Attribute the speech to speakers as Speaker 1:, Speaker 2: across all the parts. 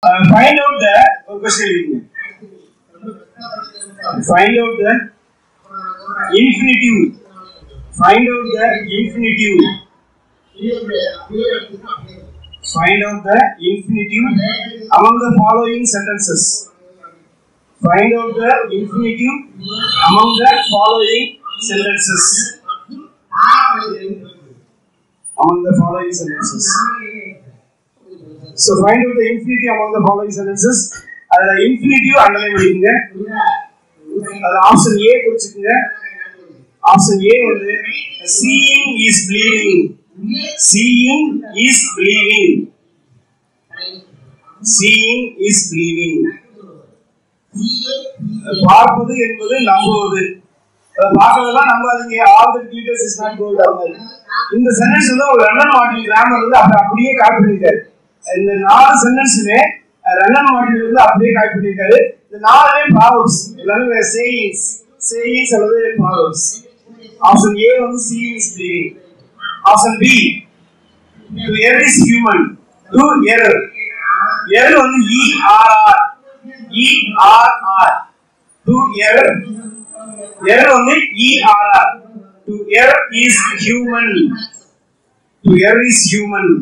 Speaker 1: Find out த ஒரு question எழுதிங்க find out the infinitive find out the infinitive find out the infinitive among the following sentences find out the infinitive among the following sentences among the following sentences so find out the infinitive among the following sentences அதுல infinitive underline பண்ணிக்கங்க அது option A குறிச்சுக்கங்க option A வந்து seeing is believing seeing is believing seeing is believing பார்ப்பது என்பது நம்புவது அதை பார்க்கறதெல்லாம் நம்பாதீங்க all the glitters is not gold அது மாதிரி இந்த சென்டென்ஸ் வந்து ஒரு ரன்னன் மார்டின் கிராமர் வந்து அப்படி அப்படியே காப்பி பண்ணிருக்காரு இந்த நாலு சென்டென்ஸுமே ரன்னன் மார்டின் வந்து அப்படியே காப்பி பண்ணிருக்காரு இந்த நாலுமே ப்ராவப்ஸ் எல்லாமே சேயிங்ஸ் சேயிங்ஸ் அல்லது ப்ராவப்ஸ் ஆப்ஷன் ஏ வந்து seeing is believing option B to err is human to error error வந்து E R R E R R to error error வந்து E R R to error is human to error is human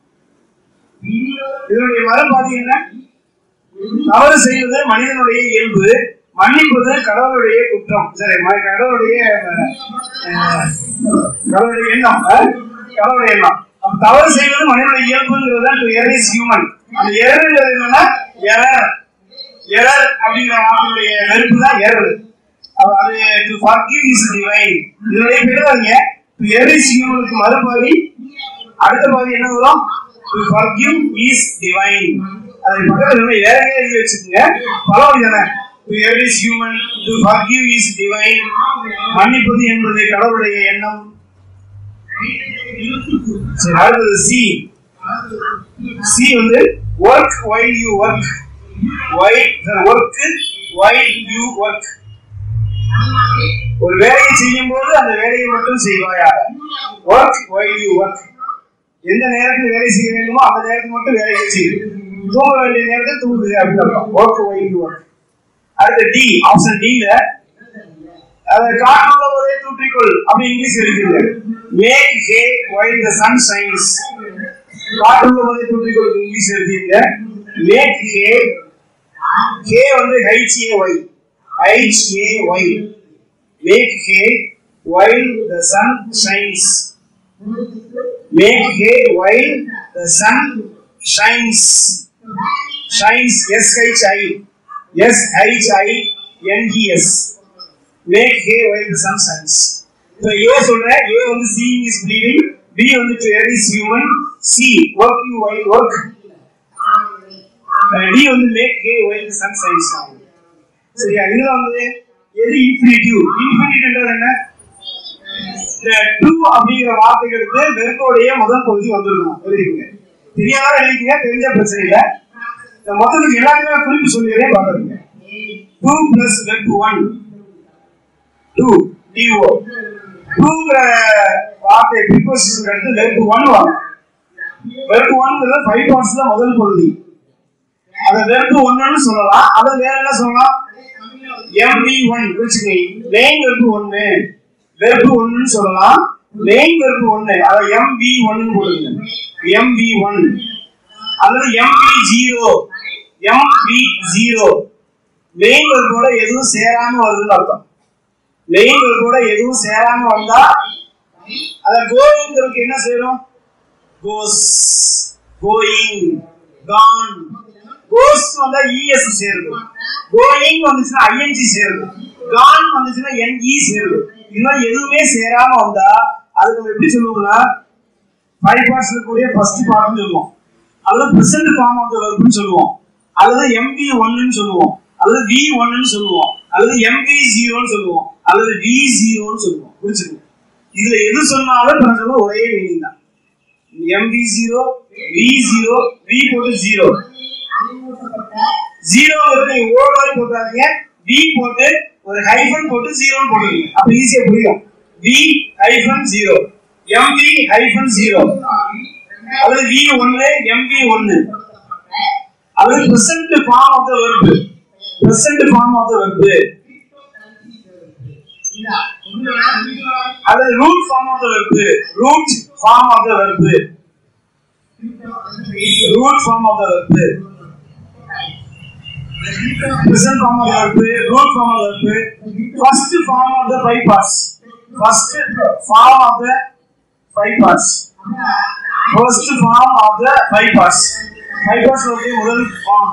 Speaker 1: இதனுடைய மதம் பாத்தீங்கன்னா தவறு செய்வது மனிதனுடைய இயல்பு மன்னிப்பது கடவுளுடைய குற்றம் சரி ம- கடவுளுடைய அஹ், கடவுளுடைய எண்ணம் அஹ், கடவுளுடைய எண்ணம் அப்ப தவறு செய்வது மனிதனுடைய இயல்புங்கிறது தான் எரர் இஸ் ஹியூமன் அந்த எரர்ங்கிறது என்னன்னா எரர் எரர் அப்படிங்கிற வார்த்தையுடைய வெறுப்பு தான் எரர் அப்ப அது டு forgive இஸ் டிவைன் இதனுடைய பேருங்க டு எரர் இஸ் ஹியூமனுக்கு மறுபாதி அடுத்த பாதி என்ன வரும் டு forgive இஸ் டிவைன் அதை பக்கத்துல நம்ம வேறவே எழுதி வச்சுக்கோங்க பலவழி தானே to error is human to forgive is divine மன்னிப்பது என்பது கடவுளுடைய எண்ணம் சரி அடுத்தது சி சி வந்து work while you work while work while you work ஒரு வேலையை செய்யும் போது அந்த வேலையை மட்டும் செய்வாயாக ஒர்க் வைல் யூ ஒர்க் எந்த நேரத்தில் வேலை செய்ய வேண்டுமோ அந்த நேரத்தில் மட்டும் வேலையை செய்யும் தூங்க வேண்டிய நேரத்தில் தூங்குது அப்படின்னு அர்த்தம் ஒர்க் வைல் யூ ஒர்க் அடுத்து டி ஆப்ஷன் டில அதை காற்றுள்ள போதே தூற்றிக்கொள் அப்படி இங்கிலீஷ் இருக்குது make hay while the sun shines காற்றுள்ள போதே தூற்றிக்கொள் இங்கிலீஷ் எழுதிங்க மேக் ஹே ஹே வந்து H A Y H A Y make hay while the sun shines make hay while the sun shines shines S H I S H I என்ஹிஎஸ் make hay while the sun shines இப்போ ஏ சொல்றேன் ஏ வந்து seeing is believing B வந்து to err is human C work you while work D வந்து make hay while the sun shines சரியா இதுல வந்து எது இன்ஃபினிட்டிவ் இன்ஃபினிட்டிவ்ன்றது என்ன இந்த ட்ரூ அப்படிங்கிற வார்த்தைகளுக்கு வெறுக்கோடைய முதல் பகுதி வந்துருக்கணும் எழுதிக்கங்க தெரியாத எழுதிக்கங்க தெரிஞ்ச பிரச்சனை இல்லை இந்த மொத்தத்துக்கு எல்லாருமே குறிப்பு சொல்லிடுறேன் பார்த்துருங்க to plus V one to T O டூங்கிற வார்த்தை ப்ரிப்போசிஷன் எடுத்து வெப் ஒன் வரும் வெப் ஒன்ங்கிறது ஃபைவ் பார்ட்ஸ்ல முதல் பகுதி அதை வெப் ஒன்னு சொல்லலாம் அதை வேற என்ன சொல்லலாம் எம்பி ஒன் வச்சுக்கோங்க மெயின் வெர்பு ஒன்னு வெர்பு ஒன்னு சொல்லலாம் மெயின் வெர்பு ஒன்னு அதை எம்பி ஒன்னு போடுங்க எம்பி ஒன் அல்லது MB zero MB zero main வெர்போட எதுவும் சேராம வருதுன்னு அர்த்தம் மெயின் வெர்போட எதுவும் சேராம வந்தா அத கோயிங்கிறதுக்கு என்ன சேரும் கோஸ் கோயிங் கான் கோஸ் வந்தா இஎஸ் சேருது கோயிங் வந்துச்சுன்னா ஐஎன்ஜி சேருது கான் வந்துச்சுன்னா என்இ சேருது இது மாதிரி எதுவுமே சேராம வந்தா அதுக்கு நம்ம எப்படி சொல்லுவோம்னா ஃபைவ் பார்ட்ஸ் இருக்கக்கூடிய ஃபர்ஸ்ட் பார்ட்னு சொல்லுவோம் அல்லது பிரசன்ட் ஃபார்ம் ஆஃப் த வெர்ப்னு சொல்லுவோம் அல்லது எம்பி ஒன்னு சொல்லுவோம் அல்லது வி ஒன்னு சொல்லுவோம் அல்லது எம்பி ஜீரோன்னு சொல்லுவோம் அல்லது வி ஜீரோன்னு சொல்லுவோம் புரிச்சுக்கோங்க இதுல எது சொன்னாலும் இப்ப நான் சொல்ல ஒரே மீனிங் தான் MV zero V zero V போட்டு ஜீரோ ஜீரோ நீங்க ஓர் மாதிரி போட்டாதீங்க வி போட்டு ஒரு ஹைஃபன் போட்டு ஜீரோன்னு போட்டுருங்க அப்ப ஈஸியா புரியும் V hyphen zero MB hyphen zero அல்லது வி ஒன்னு எம்பி ஒன்னு அது present form of the verb present form of the verb அது root form of the verb root form of the verb root form of the verb present form of the verb, root form of the verb, first form of the five parts. First form of the five parts. First form of the five parts. Five parts உடைய முதல் form.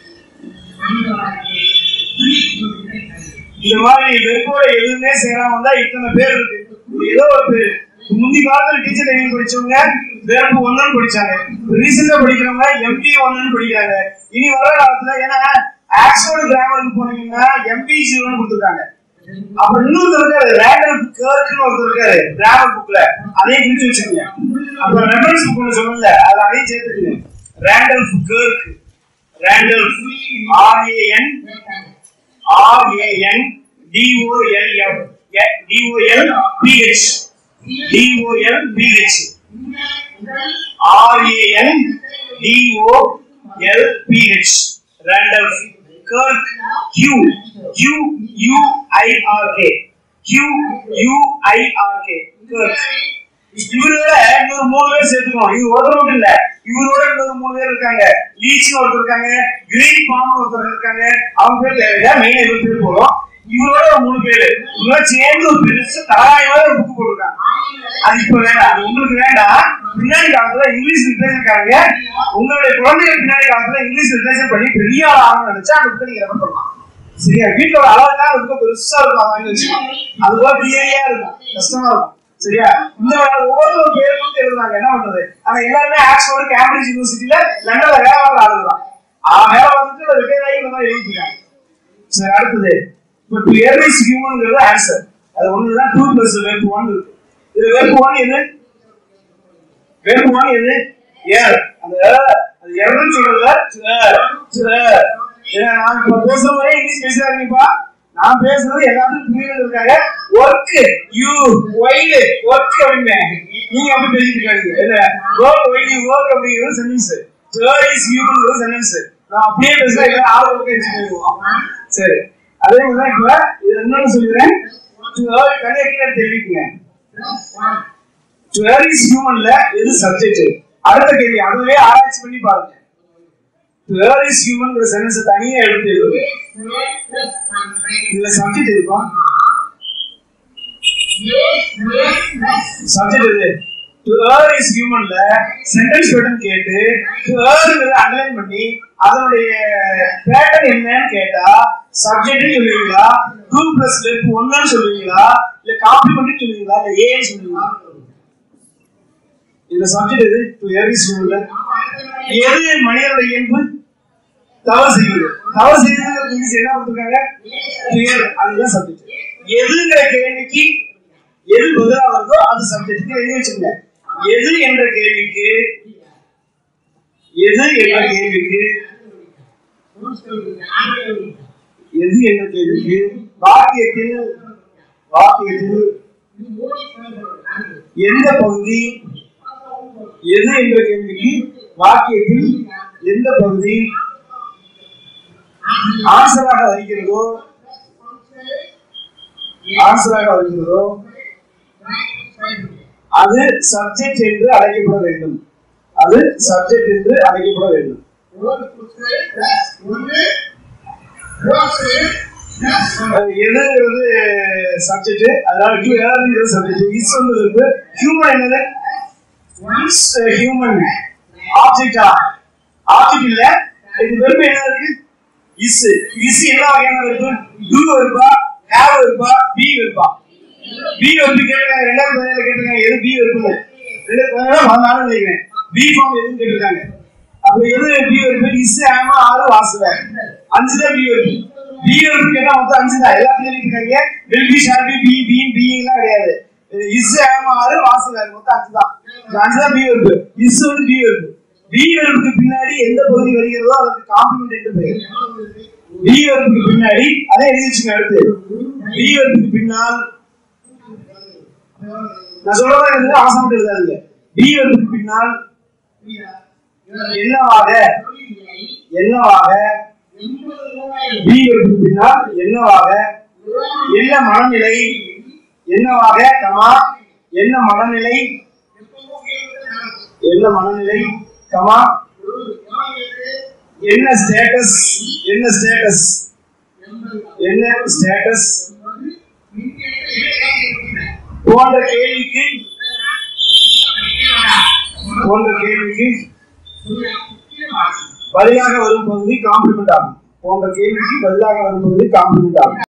Speaker 1: இந்த மாதிரி வெறுப்போட எதுவுமே சேராம வந்தா இத்தனை பேர் இருக்கு ஏதோ ஒரு பேர் முந்தி காலத்துல டீச்சர் ட்ரைனிங் படிச்சவங்க வேர்ப்பு ஒன்னு படிச்சாங்க ரீசெண்டா படிக்கிறவங்க எம்டி ஒன்னு படிக்கிறாங்க இனி வர காலத்துல ஏன்னா ஆக்ஸ்போர்ட் கிராமருக்கு போனீங்கன்னா எம்பி ஜீரோன்னு கொடுத்துருக்காங்க அப்புறம் இன்னொருத்தர் இருக்காரு ரேண்டல் கேர்க்குன்னு ஒருத்தர் இருக்காரு கிராமர் புக்ல அதையும் குறிச்சு வச்சுக்கோங்க அப்புறம் ரெஃபரன்ஸ் புக் ஒன்று சொன்னல அது அதையும் சேர்த்துக்கோங்க Randolph Quirk Randolph R A N R A N D O L F D O L P H D O L P H R A N D O L P H Randolph Quirk Q Q U I R K Q U I R K Quirk இவரோட இன்னொரு மூணு பேர் சேர்த்துக்கணும் இவர் ஒருத்தர் மட்டும் இல்ல இவரோட இன்னொரு மூணு பேர் இருக்காங்க லீச் ஒருத்தர் இருக்காங்க கிரீன் பாம் ஒருத்தர் இருக்காங்க அவங்க பேர் தேவையில்ல மெயினா இவர் பேர் போதும் இவரோட ஒரு மூணு பேரு இவரோட சேர்ந்து ஒரு பெருசு தலாயமாக ஒரு புக் போட்டிருக்காங்க அது இப்ப வேண்டாம் அது உங்களுக்கு வேண்டாம் பின்னாடி காலத்துல இங்கிலீஷ் லிட்டரேச்சர்காரங்க உங்களுடைய குழந்தைகள் பின்னாடி காலத்துல இங்கிலீஷ் லிட்டரேச்சர் பண்ணி பெரிய ஆள் ஆகணும்னு நினைச்சா அந்த புக்கை நீங்க ரெஃபர் பண்ணலாம் சரியா வீட்டோட அளவுக்கு அது ரொம்ப பெருசா இருக்கும் அதை வாங்கி வச்சுக்கலாம் அது போல தியரியா இருக்கும் கஷ்டமா இருக்கும் சரியா இந்த ஒவ்வொரு பேர் கொடுத்து எழுதுனாங்க என்ன பண்றது ஆனா எல்லாருமே ஆக்ஸ்போர்ட் கேம்பிரிட்ஜ் யூனிவர்சிட்டியில லண்டன்ல வேலை பார்க்குற ஆளுதான் அவன் வேலை பார்த்துட்டு ரிட்டையர் ஆகி இந்த மாதிரி எழுதிருக்காங்க சரி அடுத்தது இப்போ டு எர்லிஸ் ஹியூமன்ங்கிறது ஆன்சர் அது ஒண்ணுதான் டூ பிளஸ் வெப் ஒன் இருக்கு இது வெப் ஒன் எது வெப் ஒன் எது ஏர் அந்த அது எர்னு சொல்றதுல ஏன்னா நான் இப்ப பேசுற மாதிரி இங்கிலீஷ் பேசுறாங்கப்பா நான் பேசுறது எல்லாத்துக்கும் புரியுறதுக்காக ஒர்க் யூ ஒயில் ஒர்க் அப்படின்னு நீங்க அப்படி பேசிட்டு இருக்காங்க இல்ல ஒர்க் ஒயில் ஒர்க் அப்படிங்கிறது sentence third is human sentence நான் அப்படியே பேசுறேன் இல்ல ஆள் ஒர்க் வச்சுக்கோங்க சரி அதே மாதிரி இப்ப இது என்னன்னு சொல்லிடுறேன் டு ஏர்ன் தனியா கீழே தெரிவிக்குங்க டு ஏர்ன் இஸ் ஹியூமன்ல எது சப்ஜெக்ட் அடுத்த கேள்வி அதுவே ஆராய்ச்சி பண்ணி பாருங்க to err is human sentence தனியா எடுத்து எழுதுங்க இதுல சப்ஜெக்ட் இருக்கும் சப்ஜெக்ட் இது டு ஏர் இஸ் ஹியூமன்ல சென்டென்ஸ் பேட்டர்ன் கேட்டு டு ஏர்ங்கிறத அண்டர்லைன் பண்ணி அதனுடைய பேட்டர்ன் என்னன்னு கேட்டா சப்ஜெக்ட் சொல்லுவீங்களா டூ பிளஸ் லெஃப்ட் ஒன்னு சொல்லுவீங்களா இல்ல காம்ப்ளிமெண்ட் சொல்லுவீங்களா இல்ல ஏன்னு சொல்லுவீங்களா இந்த சப்ஜெக்ட் எது டு ஏர் இஸ் ஹியூமன்ல எது மனிதனுடைய இயல்பு தவறு செய்வது தவறு செய்வது இங்கிலீஷ் என்ன கொடுத்துருக்காங்க கிளியர் அதுதான் சப்ஜெக்ட் எதுங்கிற கேள்விக்கு எது பதிலா வருதோ அது சப்ஜெக்ட் எழுதி வச்சுங்க எது என்ற கேள்விக்கு எது என்ற கேள்விக்கு எது என்ற கேள்விக்கு வாக்கியத்தில் வாக்கியத்தில் எந்த பகுதி எது என்ற கேள்விக்கு வாக்கியத்தில் எந்த பகுதி ஆன்சராக வருகிறதோ ஆன்சராக வருகிறதோ அது சப்ஜெக்ட் என்று அழைக்கப்பட வேண்டும் அது சப்ஜெக்ட் என்று அழைக்கப்பட வேண்டும் அது எதுங்கிறது சப்ஜெக்ட் அதனால டு ஏர்ங்கிறது சப்ஜெக்ட் இஸ் வந்து இருக்கு ஹியூமன் என்னது ஹியூமன் ஆப்ஜெக்டா ஆப்ஜெக்ட் இல்ல இது வெறும் என்ன இருக்கு இஸ் இஸ் என்ன வகையான வெறுப்பு டூ வெறுப்பா ஹேவ் வெறுப்பா பி வெறுப்பா பி வெறுப்பு கேட்டிருக்காங்க ரெண்டாவது பதினால கேட்டிருக்காங்க எது பி வெறுப்பு ரெண்டாவது பதினால பதினாலு நினைக்கிறேன் பி ஃபார்ம் எதுன்னு கேட்டிருக்காங்க அப்ப எது பி வெறுப்பு இஸ் ஆமா ஆறு வாசுவ அஞ்சு தான் பி வெறுப்பு பி வெறுப்பு கேட்டா மொத்தம் அஞ்சு தான் எல்லாத்தையும் எழுதிருக்காங்க will be shall be be be be எல்லாம் கிடையாது இஸ் ஆமா ஆறு வாசுவ மொத்தம் அஞ்சு தான் இந்த அஞ்சு தான் பி வெறுப்பு இஸ் வந்து பி வெறுப்பு பி வெறுப்புக்கு பின்னாடி எந்த பகுதி வருகிறதோ அதற்கு காம்ப்ளிமெண்ட் என்று பெயர் பி வெறுப்புக்கு பின்னாடி அதை எழுதி வச்சுங்க அடுத்து பி வெறுப்புக்கு பின்னால் நான் சொல்றேன் எழுதுங்க அவசரம் எழுதாதீங்க பி வெறுப்புக்கு பின்னால் என்னவாக என்னவாக பி வெறுப்பு பின்னால் என்னவாக என்ன மனநிலை என்னவாக கமா என்ன மனநிலை என்ன மனநிலை கமா என்ன ஸ்டேட்டஸ் என்ன ஸ்டேட்டஸ் என்ன ஸ்டேட்டஸ் போன்ற கேள்விக்கு போன்ற கேள்விக்கு பதிலாக வரும் பகுதி காம்ப்ளிமெண்ட் ஆகும் போன்ற கேள்விக்கு பதிலாக வரும் பகுதி காம்ப்ளிமெண்ட் ஆகும்